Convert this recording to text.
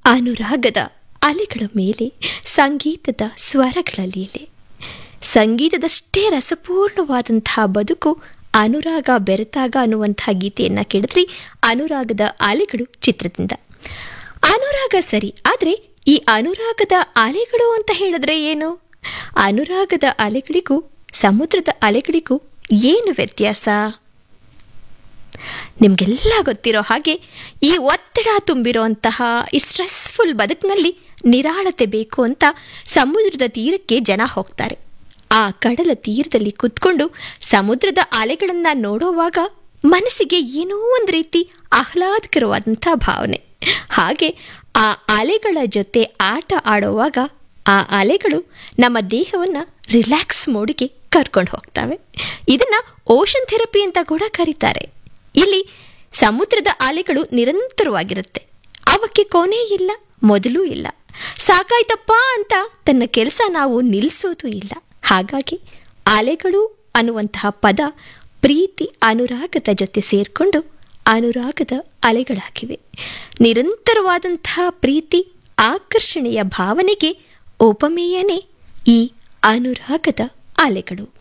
ಅನುರಾಗದ ಅಲೆಗಳ ಮೇಲೆ ಸಂಗೀತದ ಸ್ವರಗಳ ಲೀಲೆ ಸಂಗೀತದಷ್ಟೇ ರಸಪೂರ್ಣವಾದಂತಹ ಬದುಕು ಅನುರಾಗ ಬೆರೆತಾಗ ಅನ್ನುವಂತಹ ಗೀತೆಯನ್ನ ಕೇಳಿದ್ರಿ ಅನುರಾಗದ ಅಲೆಗಳು ಚಿತ್ರದಿಂದ ಅನುರಾಗ ಸರಿ ಆದರೆ ಈ ಅನುರಾಗದ ಅಲೆಗಳು ಅಂತ ಹೇಳಿದ್ರೆ ಏನು ಅನುರಾಗದ ಅಲೆಗಳಿಗೂ ಸಮುದ್ರದ ಅಲೆಗಳಿಗೂ ಏನು ವ್ಯತ್ಯಾಸ ನಿಮಗೆಲ್ಲ ಗೊತ್ತಿರೋ ಹಾಗೆ ಈ ಒತ್ತಡ ತುಂಬಿರುವಂತಹ ಈ ಸ್ಟ್ರೆಸ್ಫುಲ್ ಬದುಕಿನಲ್ಲಿ ನಿರಾಳತೆ ಬೇಕು ಅಂತ ಸಮುದ್ರದ ತೀರಕ್ಕೆ ಜನ ಹೋಗ್ತಾರೆ ಆ ಕಡಲ ತೀರದಲ್ಲಿ ಕುತ್ಕೊಂಡು ಸಮುದ್ರದ ಅಲೆಗಳನ್ನ ನೋಡೋವಾಗ ಮನಸ್ಸಿಗೆ ಏನೋ ಒಂದು ರೀತಿ ಆಹ್ಲಾದಕರವಾದಂಥ ಭಾವನೆ ಹಾಗೆ ಆ ಅಲೆಗಳ ಜೊತೆ ಆಟ ಆಡುವಾಗ ಆ ಅಲೆಗಳು ನಮ್ಮ ದೇಹವನ್ನು ರಿಲ್ಯಾಕ್ಸ್ ಮೋಡಿಗೆ ಕರ್ಕೊಂಡು ಹೋಗ್ತವೆ ಇದನ್ನ ಓಷನ್ ಥೆರಪಿ ಅಂತ ಕೂಡ ಕರೀತಾರೆ ಇಲ್ಲಿ ಸಮುದ್ರದ ಅಲೆಗಳು ನಿರಂತರವಾಗಿರುತ್ತೆ ಅವಕ್ಕೆ ಕೊನೆ ಇಲ್ಲ ಮೊದಲು ಇಲ್ಲ ಸಾಕಾಯ್ತಪ್ಪ ಅಂತ ತನ್ನ ಕೆಲಸ ನಾವು ನಿಲ್ಲಿಸೋದು ಇಲ್ಲ ಹಾಗಾಗಿ ಅಲೆಗಳು ಅನ್ನುವಂತಹ ಪದ ಪ್ರೀತಿ ಅನುರಾಗದ ಜೊತೆ ಸೇರಿಕೊಂಡು ಅನುರಾಗದ ಅಲೆಗಳಾಗಿವೆ ನಿರಂತರವಾದಂತಹ ಪ್ರೀತಿ ಆಕರ್ಷಣೆಯ ಭಾವನೆಗೆ ಉಪಮೇಯನೇ ಈ ಅನುರಾಗದ ಅಲೆಗಳು